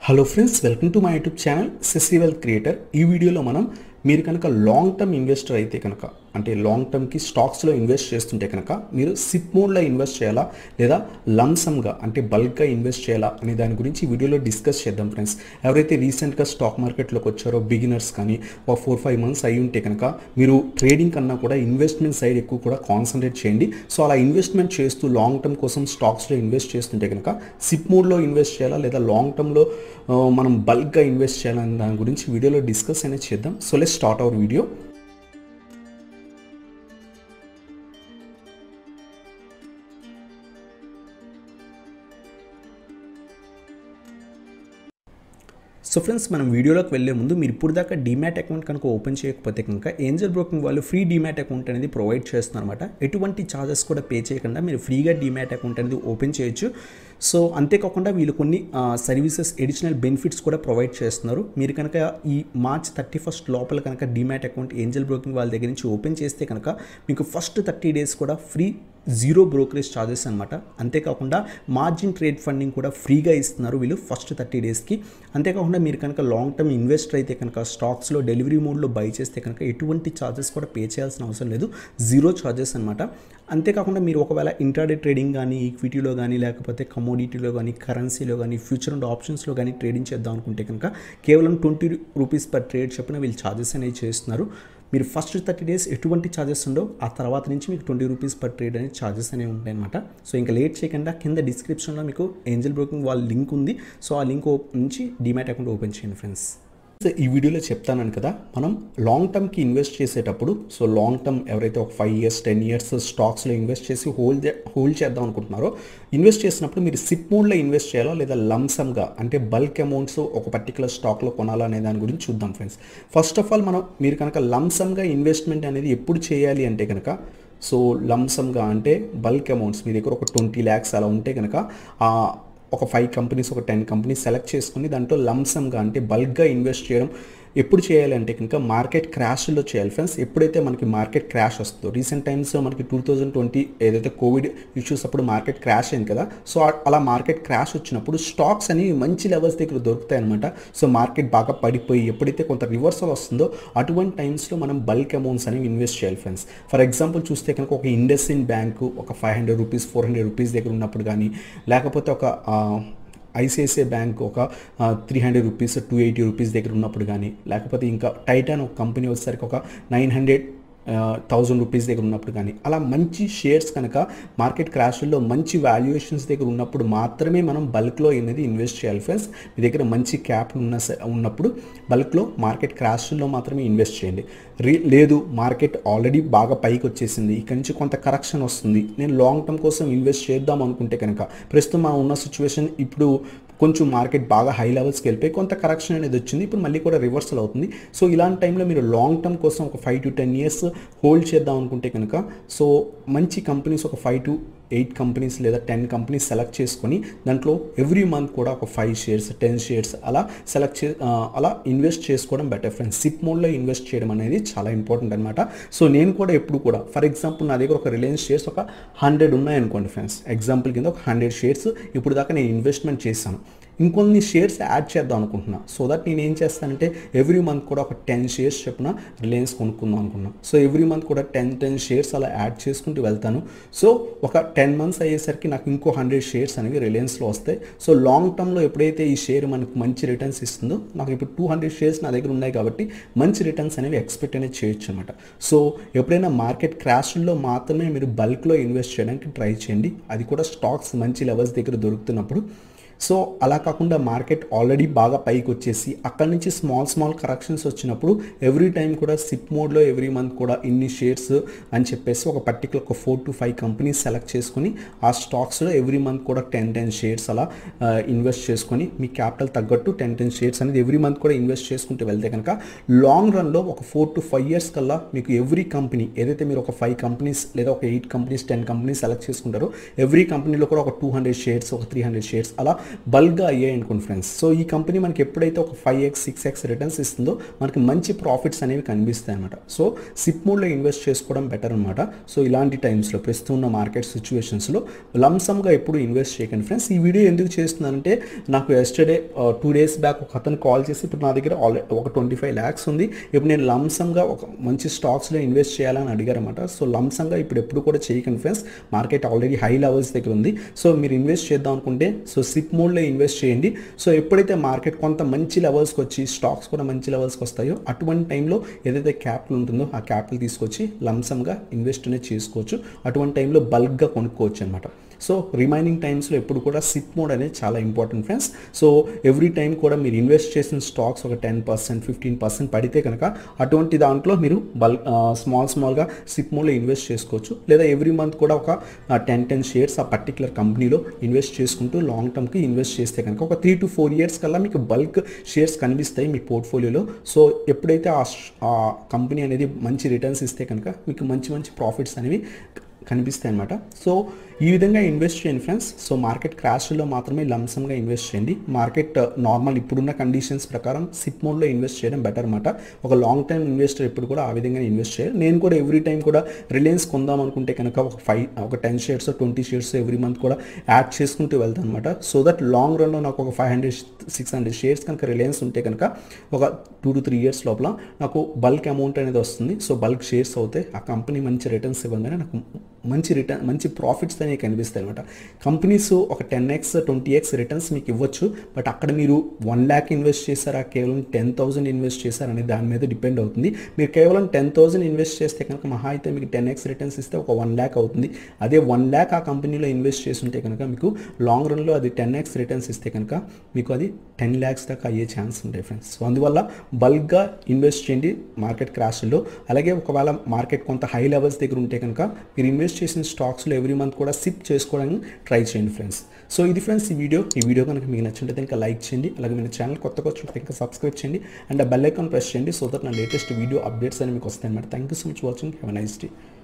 hello friends welcome to my YouTube channel సెసివెల్ creator ఈ వీడియోలో మనం మీరు కనుక లాంగ్ టర్మ్ ఇన్వెస్టర్ అయితే కనుక అంటే లాంగ్ టర్మ్కి స్టాక్స్లో ఇన్వెస్ట్ చేస్తుంటే కనుక మీరు సిప్ మోడ్లో ఇన్వెస్ట్ చేయాలా లేదా లంసమ్గా అంటే బల్క్గా ఇన్వెస్ట్ చేయాలా అనే దాని గురించి ఈ వీడియోలో డిస్కస్ చేద్దాం ఫ్రెండ్స్ ఎవరైతే రీసెంట్గా స్టాక్ మార్కెట్లోకి వచ్చారో బిగినర్స్ కానీ ఒక ఫోర్ ఫైవ్ మంత్స్ అయి ఉంటే కనుక మీరు ట్రేడింగ్ కన్నా కూడా ఇన్వెస్ట్మెంట్ సైడ్ ఎక్కువ కూడా కాన్సన్ట్రేట్ చేయండి సో అలా ఇన్వెస్ట్మెంట్ చేస్తూ లాంగ్ టర్మ్ కోసం స్టాక్స్లో ఇన్వెస్ట్ చేస్తుంటే కనుక సిప్ మోడ్లో ఇన్వెస్ట్ చేయాలా లేదా లాంగ్ టర్మ్లో మనం బల్క్గా ఇన్వెస్ట్ చేయాలనే దాని గురించి వీడియోలో డిస్కస్ అనేది చేద్దాం so let start our video so friends మనం వీడియోలోకి వెళ్ళే ముందు మీరు ఇప్పుడు దాకా డీమ్యాట్ అకౌంట్ కనుక ఓపెన్ చేయకపోతే కనుక ఏంజల్ బ్రోకింగ్ వాళ్ళు ఫ్రీ డీమ్యాట్ అకౌంట్ అనేది ప్రొవైడ్ చేస్తున్నారు అనమాట ఎటువంటి ఛార్జెస్ కూడా పే చేయకుండా మీరు ఫ్రీగా డీమ్యాట్ అకౌంట్ అనేది ఓపెన్ చేయొచ్చు సో అంతేకాకుండా వీళ్ళు కొన్ని సర్వీసెస్ ఎడిషనల్ బెనిఫిట్స్ కూడా ప్రొవైడ్ చేస్తున్నారు మీరు కనుక ఈ మార్చ్ థర్టీ ఫస్ట్ లోపల కనుక డీమ్యాట్ అకౌంట్ ఏంజల్ బ్రోకింగ్ వాళ్ళ దగ్గర నుంచి ఓపెన్ చేస్తే కనుక మీకు ఫస్ట్ థర్టీ డేస్ కూడా ఫ్రీ జీరో బ్రోకరేజ్ ఛార్జెస్ అనమాట అంతేకాకుండా మార్జిన్ ట్రేడ్ ఫండింగ్ కూడా ఫ్రీగా ఇస్తున్నారు వీళ్ళు ఫస్ట్ థర్టీ డేస్కి అంతేకాకుండా మీరు కనుక లాంగ్ టర్మ్ ఇన్వెస్టర్ అయితే కనుక స్టాక్స్లో డెలివరీ మోడ్లో బై చేస్తే కనుక ఎటువంటి ఛార్జెస్ కూడా పే చేయాల్సిన అవసరం లేదు జీరో ఛార్జెస్ అనమాట అంతేకాకుండా మీరు ఒకవేళ ఇంట్రాడే ట్రేడింగ్ కానీ ఈక్విటీలో కానీ లేకపోతే కమోడిటీలో కానీ కరెన్సీలో కానీ ఫ్యూచర్ అండ్ ఆప్షన్స్లో కానీ ట్రేడింగ్ చేద్దాం అనుకుంటే కనుక కేవలం ట్వంటీ రూపీస్ పర్ ట్రేడ్ చెప్పిన వీళ్ళు ఛార్జెస్ అనేవి చేస్తున్నారు మీరు ఫస్ట్ థర్టీ డేస్ ఎటువంటి ఛార్జెస్ ఉండవు ఆ తర్వాత నుంచి మీకు ట్వంటీ రూపీస్ పర్ ట్రేడ్ అనే ఛార్జెస్ అనేవి ఉంటాయి అనమాట సో ఇంకా లేట్ చేయకుండా కింద డిస్క్రిప్షన్లో మీకు ఏంజల్ బ్రోకింగ్ వాళ్ళ లింక్ ఉంది సో ఆ లింక్ నుంచి డిమాట్ అకౌంట్ ఓపెన్ చేయండి ఫ్రెండ్స్ ఈ వీడియోలో చెప్తానని కదా మనం లాంగ్ టర్మ్కి ఇన్వెస్ట్ చేసేటప్పుడు సో లాంగ్ టర్మ్ ఎవరైతే ఒక ఫైవ్ ఇయర్స్ టెన్ ఇయర్స్ స్టాక్స్లో ఇన్వెస్ట్ చేసి హోల్డ్ హోల్డ్ చేద్దాం అనుకుంటున్నారో ఇన్వెస్ట్ చేసినప్పుడు మీరు సిప్ మోడ్లో ఇన్వెస్ట్ చేయాలా లేదా లంసమ్గా అంటే బల్క్ అమౌంట్స్ ఒక పర్టికులర్ స్టాక్లో కొనాలా అనే దాని గురించి చూద్దాం ఫ్రెండ్స్ ఫస్ట్ ఆఫ్ ఆల్ మనం మీరు కనుక లంసమ్గా ఇన్వెస్ట్మెంట్ అనేది ఎప్పుడు చేయాలి అంటే కనుక సో లంసమ్గా అంటే బల్క్ అమౌంట్స్ మీ దగ్గర ఒక ట్వంటీ ల్యాక్స్ అలా ఉంటే కనుక ఒక ఫైవ్ కంపెనీస్ ఒక టెన్ కంపెనీస్ సెలెక్ట్ చేసుకుని దాంట్లో లంసమ్గా అంటే బల్క్గా ఇన్వెస్ట్ చేయడం ఎప్పుడు చేయాలి అంటే కనుక మార్కెట్ క్రాష్లో చేయాలి ఫ్రెండ్స్ ఎప్పుడైతే మనకి మార్కెట్ క్రాష్ వస్తుందో రీసెంట్ టైమ్స్లో మనకి టూ థౌజండ్ ట్వంటీ ఏదైతే కోవిడ్ ఇష్యూస్ అప్పుడు మార్కెట్ క్రాష్ అయింది కదా సో అలా మార్కెట్ క్రాష్ వచ్చినప్పుడు స్టాక్స్ అనేవి మంచి లెవెల్స్ దగ్గర దొరుకుతాయి అనమాట సో మార్కెట్ బాగా పడిపోయి ఎప్పుడైతే కొంత రివర్సల్ వస్తుందో అటువంటి టైమ్స్లో మనం బల్క్ అమౌంట్స్ అనేవి ఇన్వెస్ట్ చేయాలి ఫ్రెండ్స్ ఫర్ ఎగ్జాంపుల్ చూస్తే కనుక ఒక ఇండస్ ఇన్ బ్యాంకు ఒక five hundred rupees four hundred rupees దగ్గర ఉన్నప్పుడు కానీ లేకపోతే ఒక ఐసిఐసిఐ బ్యాంక్ ఒక three hundred rupees two eighty rupees దగ్గర ఉన్నప్పుడు కానీ లేకపోతే ఇంకా టైటాన్ ఒక కంపెనీ వచ్చేసరికి ఒక నైన్ హండ్రెడ్ థౌజండ్ రూపీస్ దగ్గర ఉన్నప్పుడు కానీ అలా మంచి షేర్స్ కనుక మార్కెట్ క్రాష్ల్లో మంచి వాల్యుయేషన్స్ దగ్గర ఉన్నప్పుడు మాత్రమే మనం బల్క్లో అనేది ఇన్వెస్ట్ చేయాలి ఫ్రెండ్స్ మీ దగ్గర మంచి క్యాప్ ఉన్న ఉన్నప్పుడు బల్క్లో మార్కెట్ క్రాష్ల్లో మాత్రమే ఇన్వెస్ట్ చేయండి రీ లేదు మార్కెట్ ఆల్రెడీ బాగా పైకి వచ్చేసింది ఇక్కడ నుంచి కొంత కరెక్షన్ వస్తుంది నేను లాంగ్ టర్మ్ కోసం ఇన్వెస్ట్ చేద్దాం అనుకుంటే కనుక ప్రస్తుతం మనం ఉన్న సిచ్యువేషన్ ఇప్పుడు కొంచెం మార్కెట్ బాగా హై లెవెల్స్కి వెళ్ళిపోయి కొంత కరెక్షన్ అనేది వచ్చింది ఇప్పుడు మళ్ళీ కూడా రివర్సల్ అవుతుంది సో ఇలాంటి టైంలో మీరు లాంగ్ టర్మ్ కోసం ఒక five to ten years hold చేద్దాం అనుకుంటే కనుక సో మంచి కంపెనీస్ ఒక ఫైవ్ టు ఎయిట్ కంపెనీస్ లేదా టెన్ కంపెనీస్ సెలెక్ట్ చేసుకొని దాంట్లో ఎవ్రీ మంత్ కూడా ఒక ఫైవ్ షేర్స్ టెన్ షేర్స్ అలా సెలెక్ట్ చే అలా ఇన్వెస్ట్ చేసుకోవడం బెటర్ ఫ్రెండ్స్ సిప్ మోడ్లో ఇన్వెస్ట్ చేయడం అనేది చాలా ఇంపార్టెంట్ అనమాట సో నేను కూడా ఎప్పుడు కూడా ఫర్ ఎగ్జాంపుల్ నా దగ్గర ఒక రిలయన్స్ షేర్స్ ఒక హండ్రెడ్ ఉన్నాయనుకోండి ఫ్రెండ్స్ ఎగ్జాంపుల్ కింద ఒక హండ్రెడ్ షేర్స్ ఇప్పుడు దాకా నేను ఇన్వెస్ట్మెంట్ చేశాను ఇంకొన్ని షేర్స్ యాడ్ చేద్దాం అనుకుంటున్నా సో దట్ నేను ఏం చేస్తానంటే ఎవ్రీ మంత్ కూడా ఒక టెన్ షేర్స్ చెప్పిన రిలయన్స్ కొనుక్కుందాం అనుకున్నా సో ఎవ్రీ మంత్ కూడా టెన్ టెన్ షేర్స్ అలా యాడ్ చేసుకుంటూ వెళ్తాను సో ఒక టెన్ మంత్స్ అయ్యేసరికి నాకు ఇంకో హండ్రెడ్ షేర్స్ అనేవి రిలయన్స్లో వస్తాయి సో లాంగ్ టర్మ్లో ఎప్పుడైతే ఈ షేర్ మనకు మంచి రిటర్న్స్ ఇస్తుందో నాకు ఇప్పుడు టూ హండ్రెడ్ షేర్స్ నా దగ్గర ఉన్నాయి కాబట్టి మంచి రిటర్న్స్ అనేవి ఎక్స్పెక్ట్ అనేది చేయొచ్చు అనమాట సో ఎప్పుడైనా మార్కెట్ క్రాష్లో మాత్రమే మీరు బల్క్లో ఇన్వెస్ట్ చేయడానికి ట్రై చేయండి అది కూడా స్టాక్స్ మంచి లెవెల్స్ దగ్గర దొరుకుతున్నప్పుడు సో అలా కాకుండా మార్కెట్ ఆల్రెడీ బాగా పైకి వచ్చేసి అక్కడ నుంచి స్మాల్ స్మాల్ కరెక్షన్స్ వచ్చినప్పుడు ఎవ్రీ టైం కూడా సిప్ మోడ్లో ఎవ్రీ మంత్ కూడా ఇన్ని షేర్స్ అని చెప్పేసి ఒక పర్టికులర్ ఒక four to five companies select చేసుకుని ఆ స్టాక్స్లో ఎవ్రీ మంత్ కూడా టెన్ టెన్ షేర్స్ అలా ఇన్వెస్ట్ చేసుకొని మీ క్యాపిటల్ తగ్గట్టు టెన్ టెన్ షేర్స్ అనేది ఎవ్రీ మంత్ కూడా ఇన్వెస్ట్ చేసుకుంటూ వెళ్తే కనుక లాంగ్ రన్లో ఒక ఫోర్ టు ఫైవ్ ఇయర్స్ కల్లా మీకు ఎవ్రీ కంపెనీ ఏదైతే మీరు ఒక ఫైవ్ కంపెనీస్ లేదా ఒక eight companies ten companies select చేసుకుంటారో ఎవ్రీ కంపెనీలో కూడా ఒక టూ హండ్రెడ్ షేర్స్ ఒక త్రీ హండ్రెడ్ షేర్స్ అలా బల్క్గా అయ్యాయి అనుకోండి ఫ్రెండ్స్ సో ఈ కంపెనీ మనకి ఎప్పుడైతే ఒక five x six x returns ఇస్తుందో మనకి మంచి ప్రాఫిట్స్ అనేవి కనిపిస్తాయి అనమాట సో సిప్ మోడ్లో ఇన్వెస్ట్ చేసుకోవడం బెటర్ అనమాట సో ఇలాంటి టైమ్స్లో ప్రస్తుతం ఉన్న మార్కెట్ సిచ్యువేషన్స్లో లంసమ్గా ఎప్పుడు ఇన్వెస్ట్ చేయకండి ఫ్రెండ్స్ ఈ వీడియో ఎందుకు చేస్తున్నానంటే నాకు ఎస్టర్డే టూ డేస్ బ్యాక్ ఒక అతను కాల్ చేసి ఇప్పుడు నా దగ్గర ఆల్రెడీ ఒక ట్వంటీ ఫైవ్ ల్యాక్స్ ఉంది ఇప్పుడు నేను లంసంగా ఒక మంచి స్టాక్స్లో ఇన్వెస్ట్ చేయాలని అడిగారన్నమాట సో లంసంగా ఇప్పుడు ఎప్పుడు కూడా చేయకండి friends market already high levels దగ్గర ఉంది సో మీరు ఇన్వెస్ట్ చేద్దాం అనుకుంటే సో సిప్ మోడ్లో ఇన్వెస్ట్ చేయండి సో ఎప్పుడైతే మార్కెట్ కొంత మంచి లెవెల్స్కి వచ్చి స్టాక్స్ కూడా మంచి లెవెల్స్కి వస్తాయో అటువంటి టైంలో ఏదైతే క్యాపిటల్ ఉంటుందో ఆ క్యాపిటల్ తీసుకొచ్చి లంసంగా ఇన్వెస్ట్ అనేది చేసుకోవచ్చు అటువంటి టైంలో బల్క్గా కొనుక్కోవచ్చు అనమాట సో రిమైనింగ్ టైమ్స్లో ఎప్పుడు కూడా సిప్ మోడ్ అనేది చాలా important friends so every time కూడా మీరు ఇన్వెస్ట్ చేసిన స్టాక్స్ ఒక టెన్ పర్సెంట్ ఫిఫ్టీన్ పర్సెంట్ పడితే కనుక అటువంటి దాంట్లో మీరు బల్క్ స్మాల్ స్మాల్గా సిప్ మోడ్లో ఇన్వెస్ట్ చేసుకోవచ్చు లేదా ఎవ్రీ మంత్ కూడా ఒక టెన్ టెన్ షేర్స్ ఆ పర్టికులర్ కంపెనీలో ఇన్వెస్ట్ చేసుకుంటూ లాంగ్ టర్మ్కి ఇన్వెస్ట్ చేస్తే కనుక ఒక త్రీ టు ఫోర్ ఇయర్స్ కల్లా మీకు బల్క్ షేర్స్ కనిపిస్తాయి మీ పోర్ట్ఫోలియోలో సో ఎప్పుడైతే ఆ కంపెనీ అనేది మంచి రిటర్న్స్ ఇస్తే కనుక మీకు మంచి మంచి ప్రాఫిట్స్ అనేవి కనిపిస్తాయి అనమాట సో ఈ విధంగా ఇన్వెస్ట్ చేయండి ఫ్రెండ్స్ సో మార్కెట్ క్రాష్లో మాత్రమే లంసమ్గా ఇన్వెస్ట్ చేయండి మార్కెట్ నార్మల్ ఇప్పుడున్న కండిషన్స్ ప్రకారం సిప్ మోడ్లో ఇన్వెస్ట్ చేయడం బెటర్ అనమాట ఒక లాంగ్ టైం ఇన్వెస్టర్ ఎప్పుడు కూడా ఆ విధంగా ఇన్వెస్ట్ చేయాలి నేను కూడా ఎవ్రీ టైం కూడా రిలయన్స్ కొందాం అనుకుంటే కనుక ఒక ఫైవ్ ఒక ten shares twenty shares every month కూడా యాడ్ చేసుకుంటూ వెళ్తాను అనమాట సో దట్ లాంగ్ రన్లో నాకు ఒక five hundred six hundred shares కనుక రిలయన్స్ ఉంటే కనుక ఒక టూ టు త్రీ ఇయర్స్ లోపల నాకు బల్క్ అమౌంట్ అనేది వస్తుంది సో బల్క్ షేర్స్ అవుతాయి ఆ కంపెనీ మంచి రిటర్న్స్ ఇవ్వగానే నాకు మంచి రిటర్న్ మంచి ప్రాఫిట్స్ అనేవి కనిపిస్తాయి అనమాట కంపెనీస్ ఒక ten x twenty x returns మీకు ఇవ్వచ్చు బట్ అక్కడ మీరు వన్ ల్యాక్ ఇన్వెస్ట్ చేశారా కేవలం టెన్ థౌసండ్ ఇన్వెస్ట్ చేశారనే దాని మీద డిపెండ్ అవుతుంది మీరు కేవలం టెన్ థౌసండ్ ఇన్వెస్ట్ చేస్తే కనుక మహా అయితే మీకు టెన్ ఎక్స్ రిటర్న్స్ ఇస్తే ఒక వన్ ల్యాక్ అవుతుంది అదే వన్ ల్యాక్ ఆ కంపెనీలో ఇన్వెస్ట్ చేస్తుంటే కనుక మీకు లాంగ్ రన్లో అది టెన్ ఎక్స్ రిటర్న్స్ ఇస్తే కనుక మీకు అది టెన్ ల్యాక్స్ దాకా అయ్యే ఛాన్స్ ఉంటాయి ఫ్రెండ్స్ సో అందువల్ల బల్క్గా ఇన్వెస్ట్ చేయండి మార్కెట్ క్రాష్లో అలాగే ఒకవేళ మార్కెట్ కొంత హై లెవెల్స్ దగ్గర ఉంటే కనుక మీరు ఇన్వెస్ట్ చేసిన స్టాక్స్లో ఎవ్రీ మంత్ కూడా సిప్ చేసుకోవడానికి ట్రై చేయండి ఫ్రెండ్స్ సో ఇది ఫ్రెండ్స్ ఈ వీడియో ఈ వీడియో కనుక మీకు నచ్చినట్లయితే ఇంకా లైక్ చేయండి అలాగే మన ఛానల్ కొత్తగా వచ్చినట్లయితే ఇంకా సబ్స్క్రైబ్ చేయండి అండ్ ఆ బెల్ ఐకాన్ ప్రెస్ చేయండి సో దట్ నా లేటెస్ట్ వీడియో అప్డేట్స్ అని మీకు వస్తాయి అనమాట thank you so much watching have nice day